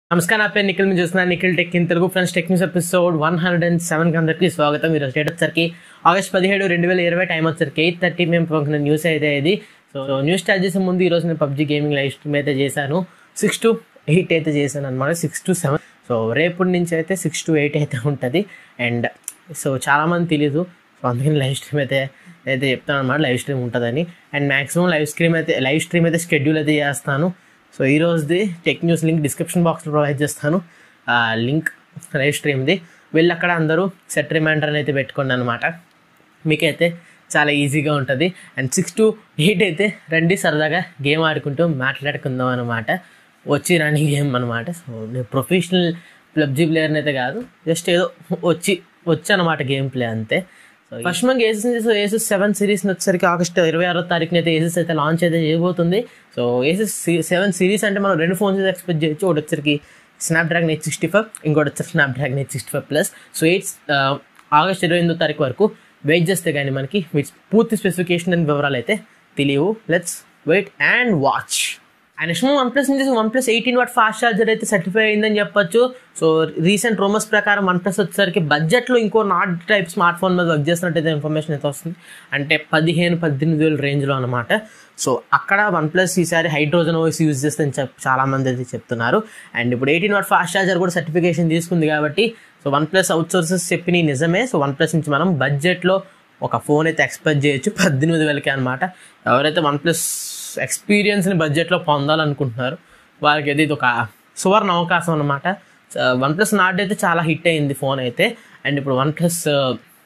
నమస్కారం నా పేరు నిఖిల్ మీరు చూస్తున్నారు Nikhil tech in Telugu friends tech news episode one hundred and seven అందరికీ స్వాగతం ఈరోజు డేట్ వచ్చరికి ఆగస్ట్ పదిహేడు రెండు వేల ఇరవై టైం వచ్చరికి ఎయిట్ థర్టీ మేము పంపిన న్యూస్ అయితే ఇది సో న్యూస్ స్టార్ట్ చేసే ముందు ఈరోజు నేను పబ్జీ గేమింగ్ లైవ్ స్ట్రీమ్ అయితే చేశాను సిక్స్ టు ఎయిట్ అయితే చేశాను అనమాట సిక్స్ టు సెవెన్ సో రేపటి నుంచి అయితే సిక్స్ టు ఎయిట్ అయితే ఉంటుంది అండ్ సో చాలామంది తెలీదు సో అందుకని లైవ్ స్ట్రీమ్ అయితే అయితే చెప్తాను అనమాట లైవ్ స్ట్రీమ్ ఉంటుందని అండ్ మాక్సిమం లైవ్ స్ట్రీమ్ అయితే లైవ్ స్ట్రీమ్ అయితే షెడ్యూల్ అయితే చేస్తాను సో ఈ రోజుది టెక్ న్యూస్ లింక్ డిస్క్రిప్షన్ బాక్స్లో ప్రొవైడ్ చేస్తాను ఆ లింక్ లైవ్ స్ట్రీమ్ది వెళ్ళి అక్కడ అందరూ సెట్ రిమైండర్ అని అయితే పెట్టుకోండి అనమాట మీకైతే చాలా ఈజీగా ఉంటుంది అండ్ సిక్స్ టు ఎయిట్ అయితే రండి సరదాగా గేమ్ ఆడుకుంటూ మాట్లాడుకుందాం అనమాట వచ్చి రన్నింగ్ గేమ్ అనమాట సో నేను ప్రొఫెషనల్ పబ్జీ ప్లేయర్ని అయితే కాదు జస్ట్ ఏదో వచ్చి వచ్చి అనమాట గేమ్ ప్లే అంతే సో ఫస్ట్ మనకి ఏసెస్ ఏసెస్ సెవెన్ సిరీస్ వచ్చేసరికి ఆగస్ట్ ఇరవై ఆరో తారీఖున అయితే ఏసెస్ అయితే లాంచ్ అయితే చేయబోతుంది సో ఏసెస్ సెవెన్ సిరీస్ అంటే మనం రెండు ఫోన్స్ అయితే ఎక్స్పెక్ట్ చేయొచ్చు ఒకటి వచ్చరికి స్నాప్డ్రాగన్ ఎయిట్ సిక్స్టీ ఫైవ్ ఇంకోటి వచ్చరికి Snapdragon eight sixty five plus so eight August ఇరవై ఎనిమిదో తారీఖు వరకు వెయిట్ చేస్తే కానీ మనకి వీటి పూర్తి స్పెసిఫికేషన్ అండ్ వివరాలు అయితే తెలియవు let's wait and watch and next OnePlus నుంచి OnePlus eighteen watt fast charger అయితే సర్టిఫై అయిందని చెప్పొచ్చు సో రీసెంట్ రూమర్స్ ప్రకారం వన్ ప్లస్ వచ్చేసరికి బడ్జెట్లో ఇంకో నాట్ టైప్ స్మార్ట్ ఫోన్ మీద వర్క్ చేస్తున్నట్టయితే ఇన్ఫర్మేషన్ అయితే వస్తుంది అంటే పదిహేను పద్దెనిమిది వేల రేంజ్లో అనమాట సో అక్కడ వన్ ప్లస్ ఈసారి హైడ్రోజన్ ఓఎస్ యూజ్ చేస్తే చెప్ చాలా మంది అయితే చెప్తున్నారు అండ్ ఇప్పుడు ఎయిటీన్ వాట్ ఫాస్ట్ చార్జర్ కూడా సర్టిఫికేషన్ తీసుకుంది కాబట్టి so OnePlus out sources చెప్పిన నిజమే సో వన్ ప్లస్ నుంచి మనం బడ్జెట్లో ఒక ఫోన్ అయితే ఎక్స్పెక్ట్ చేయొచ్చు పద్దెనిమిది వేలకే అనమాట ఎవరైతే వన్ ప్లస్ ఎక్స్పీరియన్స్ని బడ్జెట్లో పొందాలనుకుంటున్నారు వాళ్ళకి అయితే ఇది ఒక సువర్ణ అవకాశం అనమాట వన్ ప్లస్ నాట్ అయితే చాలా హిట్ అయింది ఫోన్ అయితే అండ్ ఇప్పుడు వన్ ప్లస్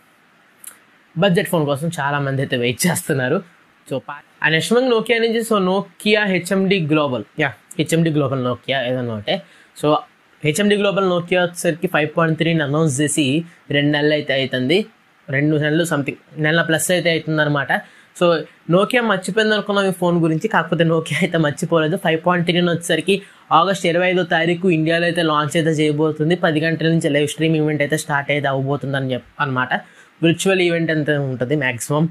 బడ్జెట్ ఫోన్ కోసం చాలా మంది అయితే వెయిట్ చేస్తున్నారు సో అండ్ నెక్స్ట్ మనకి నోకియా నుంచి so Nokia HMD global yeah HMD global Nokia ఏదన్నా ఒకటే సో హెచ్ఎండి గ్లోబల్ నోకియా వచ్చేసరికి ఫైవ్ పాయింట్ త్రీని అనౌన్స్ చేసి రెండు నెలలు అయితే అవుతుంది రెండు నెలలు సంథింగ్ నెల ప్లస్ అయితే అవుతుంది అనమాట సో నోకియా మర్చిపోయింది అనుకున్నాం ఈ ఫోన్ గురించి కాకపోతే నోకియా అయితే మర్చిపోలేదు ఫైవ్ పాయింట్ త్రీ వచ్చేసరికి ఆగస్ట్ ఇరవై ఐదో తారీఖు ఇండియాలో అయితే లాంచ్ అయితే చేయబోతుంది పది గంటల నుంచి లైవ్ స్ట్రీమ్ ఈవెంట్ అయితే స్టార్ట్ అయితే అవ్వబోతుంది అని చెప్ అనమాట విర్చువల్ ఈవెంట్ అంతే ఉంటుంది మ్యాక్సిమం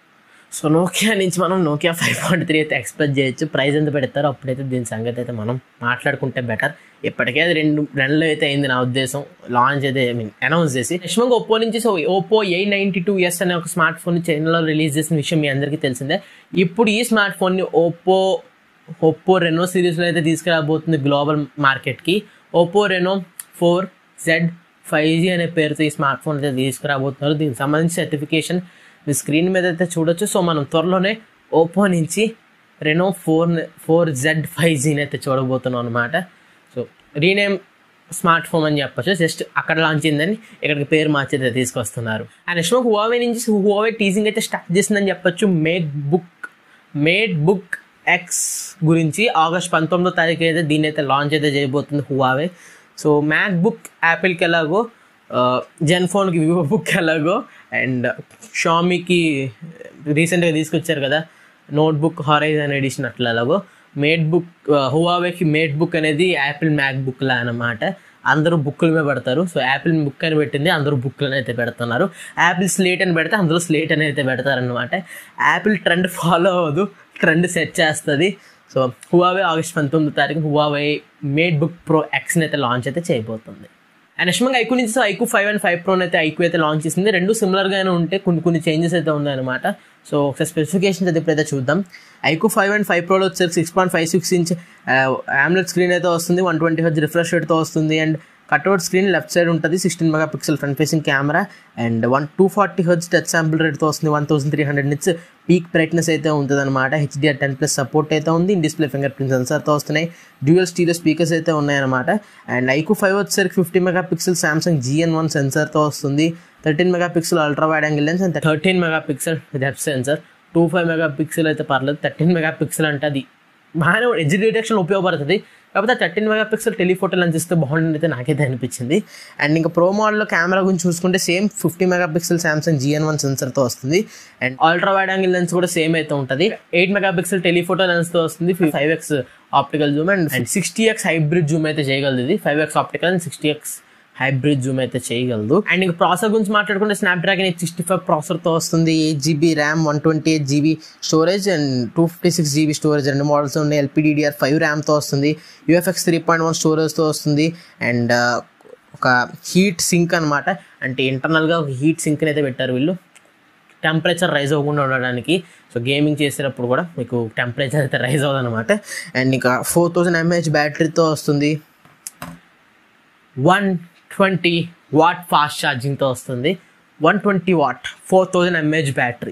సో నోకియా నుంచి మనం నోకియా ఫైవ్ పాయింట్ త్రీ అయితే ఎక్స్పెక్ట్ చేయొచ్చు ప్రైస్ ఎంత పెడతారో అప్పుడైతే దీని సంగతి అయితే మనం మాట్లాడుకుంటే బెటర్ ఇప్పటికే అది రెండు నెలలు అయితే అయింది నా ఉద్దేశం లాంచ్ అయితే ఐ మీన్ అనౌన్స్ చేసి నెక్స్ట్ ఒప్పో నుంచి so Oppo A ninety two S అనే ఒక స్మార్ట్ ఫోన్ చైనాలో రిలీజ్ చేసిన విషయం మీ అందరికీ తెలిసిందే ఇప్పుడు ఈ స్మార్ట్ ఫోన్ని ఓప్పో ఒప్పో రెనో సిరీస్లో అయితే తీసుకురాబోతుంది గ్లోబల్ మార్కెట్కి Oppo Reno four Z five G అనే పేరుతో ఈ స్మార్ట్ ఫోన్ అయితే తీసుకురాబోతున్నారు దీనికి సంబంధించి సర్టిఫికేషన్ మీ స్క్రీన్ మీద అయితే చూడొచ్చు సో మనం త్వరలోనే ఓప్పో నుంచి Reno four four Z five జీని అయితే చూడబోతున్నాం అనమాట సో రీనేమ్ స్మార్ట్ ఫోన్ అని చెప్పొచ్చు జస్ట్ అక్కడ లాంచ్ అయిందని ఇక్కడికి పేరు మార్చి అయితే తీసుకొస్తున్నారు అండ్ నెక్స్ట్ హువావే నుంచి హువావే టీజింగ్ అయితే స్టార్ట్ చేసిందని చెప్పొచ్చు make book MateBook X గురించి ఆగస్ట్ పంతొమ్మిదో తారీఖు అయితే దీన్ని అయితే లాంచ్ అయితే చేయబోతుంది హువావే సో మ్యాక్ బుక్ యాపిల్కి ఎలాగో జెన్ ఫోన్కి వివో బుక్ ఎలాగో అండ్ షామీకి రీసెంట్గా తీసుకొచ్చారు కదా నోట్బుక్ హారైజన్ ఎడిషన్ అట్లా ఎలాగో మేడ్ బుక్ హువావేకి మేడ్ బుక్ అనేది యాపిల్ మ్యాక్ బుక్లా అనమాట అందరూ బుక్కుల మీద పెడతారు సో యాపిల్ బుక్ అని పెట్టింది అందరూ బుక్లను అయితే పెడుతున్నారు యాపిల్ స్లేట్ అని పెడితే అందరూ స్లేట్ అని అయితే పెడతారనమాట యాపిల్ ట్రెండ్ ఫాలో అవ్వదు ట్రెండ్ సెట్ చేస్తుంది సో హువావే ఆగస్ట్ పంతొమ్మిది తారీఖు హువావే మేడ్ బుక్ ప్రో ఎక్స్ని అయితే లాంచ్ అయితే చేయబోతుంది అండ్ నెక్స్ట్ మనకి ఐకు నుంచి ఐకు ఫైవ్ అండ్ ఫైవ్ ప్రోన్ అయితే ఐకు అయితే లాంచ్ చేసింది రెండు సిమిలర్గానే ఉంటే కొన్ని కొన్ని చేంజెస్ అయితే ఉన్నాయన్నమాట సో ఒకసారి స్పెసిఫికేషన్స్ అయితే ఇప్పుడైతే చూద్దాం ఐకు ఫైవ్ అండ్ ఫైవ్ ప్రోలో వచ్చేసి six point five six inch AMOLED screen అయితే వస్తుంది వన్ ట్వంటీ హెచ్ రిఫ్రెష్ రేట్తో వస్తుంది and cutout screen left side ఉంటుంది sixteen megapixel front facing camera and one two forty H touch sample రేట్తో వస్తుంది one thousand three hundred nits peak brightness అయితే ఉంటుంది అనమాట హెచ్డిఆర్ టెన్ ప్లస్ సపోర్ట్ అయితే ఉంది ఇన్ డిస్ప్లే ఫింగర్ ప్రింట్ సెన్సర్తో వస్తున్నాయి డ్యూయల్ స్టీరియో స్పీకర్స్ అయితే ఉన్నాయన్నమాట అండ్ ఐకు ఫైవ్ వచ్చేసరికి fifty megapixel Samsung GN one సెన్సర్తో వస్తుంది thirteen megapixel ultra wide angle lens and thirteen megapixel depth sensor two five megapixel అయితే పర్లేదు thirteen mega pixel అంటే అది బాగానే ఎడ్జ్ డిటెక్షన్ ఉపయోగపడుతుంది కాకపోతే thirteen megapixel telephoto lens ఇస్తే బాగుంటుంది అయితే నాకైతే అనిపించింది అండ్ ఇంకా ప్రో మోడల్లో కెమెరా గురించి చూసుకుంటే same fifty megapixel Samsung GN one సెన్సర్తో వస్తుంది and ultra wide angle lens కూడా సేమ్ అయితే ఉంటుంది ఎయిట్ మెగా పిక్సెల్ టెలిఫోటో లెన్స్తో వస్తుంది five X optical zoom and and sixty X hybrid zoom అయితే చేయగలదు ఇది five X optical and sixty X hybrid zoom అయితే చేయగలదు అండ్ ఇంకా ప్రాసెసర్ గురించి మాట్లాడుకుంటే స్నాప్డ్రాగన్ ఎయిట్ సిక్స్టీ ఫైవ్ ప్రాసెసర్తో వస్తుంది eight GB RAM one twenty eight GB storage and two fifty six GB storage రెండు మోడల్స్ ఉన్నాయి ఎల్పిడిడిఆర్ ఫైవ్ ర్యామ్తో వస్తుంది యూఎఫ్ఎక్స్ త్రీ పాయింట్ వన్ స్టోరేజ్తో వస్తుంది అండ్ ఒక హీట్ సింక్ అనమాట అంటే ఇంటర్నల్గా ఒక హీట్ సింక్ని అయితే పెట్టారు వీళ్ళు టెంపరేచర్ రైజ్ అవ్వకుండా ఉండడానికి సో గేమింగ్ చేసేటప్పుడు కూడా మీకు టెంపరేచర్ అయితే రైజ్ అవ్వదు అనమాట అండ్ ఇంకా ఫోర్ థౌజండ్ ఎంఏహెచ్ బ్యాటరీతో వస్తుంది వన్ ట్వంటీ వాట్ ఫాస్ట్ ఛార్జింగ్తో వస్తుంది one twenty watt four thousand mAh battery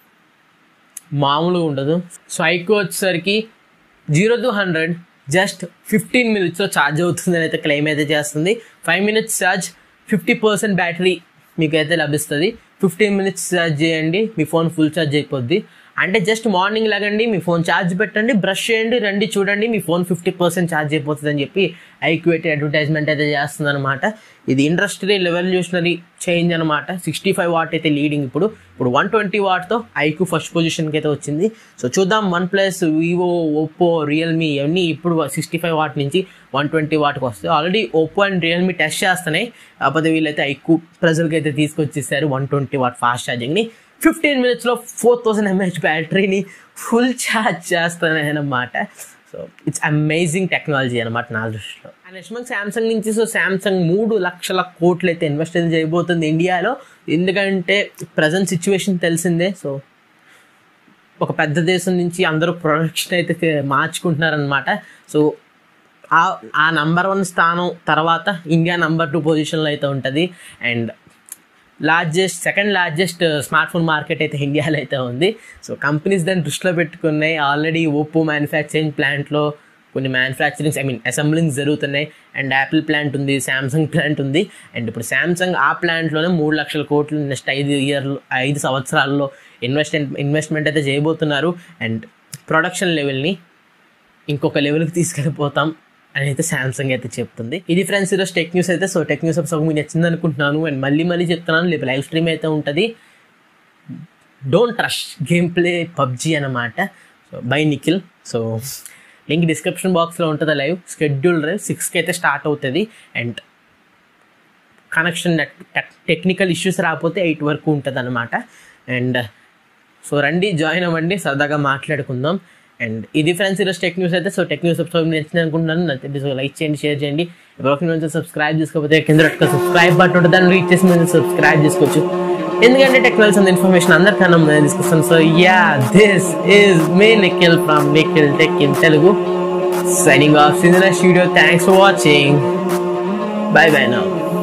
మామూలుగా ఉండదు సో ఐక్యూ వచ్చేసరికి zero to hundred just fifteen మినిట్స్లో ఛార్జ్ అవుతుంది అని అయితే క్లెయిమ్ అయితే చేస్తుంది five minutes charge fifty percent battery మీకు అయితే లభిస్తుంది ఫిఫ్టీన్ మినిట్స్ ఛార్జ్ చేయండి మీ ఫోన్ ఫుల్ ఛార్జ్ అయిపోద్ది అంటే జస్ట్ మార్నింగ్ లాగండి మీ ఫోన్ ఛార్జ్ పెట్టండి బ్రష్ చేయండి రండి చూడండి మీ ఫోన్ ఫిఫ్టీ పర్సెంట్ ఛార్జ్ అయిపోతుంది అని చెప్పి ఐక్యూటీ అడ్వర్టైజ్మెంట్ అయితే చేస్తుంది అనమాట ఇది ఇండస్ట్రియల్ రెవల్యూషనరీ చేంజ్ అనమాట సిక్స్టీ ఫైవ్ వాట్ అయితే లీడింగ్ ఇప్పుడు ఇప్పుడు వన్ ట్వంటీ వాట్తో ఐక్యూ ఫస్ట్ పొజిషన్కి అయితే వచ్చింది సో చూద్దాం OnePlus Vivo Oppo Realme ఇవన్నీ ఇప్పుడు సిక్స్టీ ఫైవ్ వాట్ నుంచి వన్ ట్వంటీ వాట్కి వస్తాయి already Oppo and Realme test చేస్తున్నాయి కాకపోతే వీళ్ళైతే ఐక్యూ ప్రజలకి అయితే తీసుకొచ్చేసారు వన్ ట్వంటీ వాట్ ఫాస్ట్ ఛార్జింగ్ని ఫిఫ్టీన్ మినిట్స్లో ఫోర్ థౌసండ్ ఎంహెచ్ బ్యాటరీని ఫుల్ ఛార్జ్ చేస్తాను అనమాట సో ఇట్స్ అమేజింగ్ టెక్నాలజీ అనమాట నా దృష్టిలో అండ్ నెక్స్ట్ మనకి శాంసంగ్ నుంచి సో శాంసంగ్ మూడు లక్షల కోట్లు అయితే ఇన్వెస్ట్ అయితే చేయబోతుంది ఇండియాలో ఎందుకంటే ప్రజెంట్ సిచ్యువేషన్ తెలిసిందే సో ఒక పెద్ద దేశం నుంచి అందరూ ప్రొడక్షన్ అయితే మార్చుకుంటున్నారనమాట సో ఆ ఆ నంబర్ వన్ స్థానం తర్వాత ఇండియా నంబర్ టూ పొజిషన్లో అయితే ఉంటుంది and largest second largest smartphone market అయితే ఇండియాలో అయితే ఉంది సో కంపెనీస్ దాన్ని దృష్టిలో పెట్టుకున్నాయి ఆల్రెడీ ఓప్పో మ్యానుఫ్యాక్చరింగ్ ప్లాంట్లో కొన్ని మ్యానుఫ్యాక్చరింగ్స్ ఐ మీన్ అసెంబ్లింగ్స్ జరుగుతున్నాయి అండ్ యాపిల్ ప్లాంట్ ఉంది శాంసంగ్ ప్లాంట్ ఉంది అండ్ ఇప్పుడు శాంసంగ్ ఆ ప్లాంట్లోనే మూడు లక్షల కోట్లు నెక్స్ట్ ఐదు ఇయర్లు ఐదు సంవత్సరాల్లో ఇన్వెస్ట్ ఇన్వెస్ట్మెంట్ అయితే చేయబోతున్నారు అండ్ ప్రొడక్షన్ లెవెల్ని ఇంకొక లెవెల్కి తీసుకెళ్ళిపోతాం అని అయితే శాంసంగ్ అయితే చెప్తుంది ఇది ఫ్రెండ్స్ ఈరోజు టెక్ న్యూస్ అయితే సో టెక్ న్యూస్ ఎపిసోడ్ మీకు నచ్చింది అనుకుంటున్నాను అండ్ మళ్ళీ మళ్ళీ చెప్తున్నాను రేపు లైవ్ స్ట్రీమ్ అయితే ఉంటుంది don't trust game play PUBG అనమాట so bye Nikhil so link description బాక్స్లో ఉంటుంది లైవ్ షెడ్యూల్ రైవ్ సిక్స్కి అయితే స్టార్ట్ అవుతుంది and connection net technical issues రాకపోతే ఎయిట్ వరకు ఉంటుంది అనమాట అండ్ సో రండి జాయిన్ అవ్వండి సరదాగా మాట్లాడుకుందాం అండ్ ఇది ఫ్రెండ్స్ ఈరోజు టెక్ న్యూస్ అయితే సో టెక్ న్యూస్ ఎపిసోడ్ నచ్చింది అనుకుంటున్నాను నచ్చితే సో లైక్ చేయండి షేర్ చేయండి ఎవరికి నుంచి సబ్స్క్రైబ్ చేసుకోకపోతే కింద ఒక సబ్స్క్రైబ్ బటన్ ఉంటుంది దాన్ని రీచ్ చేసి మీరు సబ్స్క్రైబ్ చేసుకోవచ్చు ఎందుకంటే టెక్నాలజీ అంత ఇన్ఫర్మేషన్ అందరికన్నా నేను తీసుకొస్తాను so yeah this is me Nikhil from Nikhil tech in Telugu signing off see next video thanks for watching bye bye now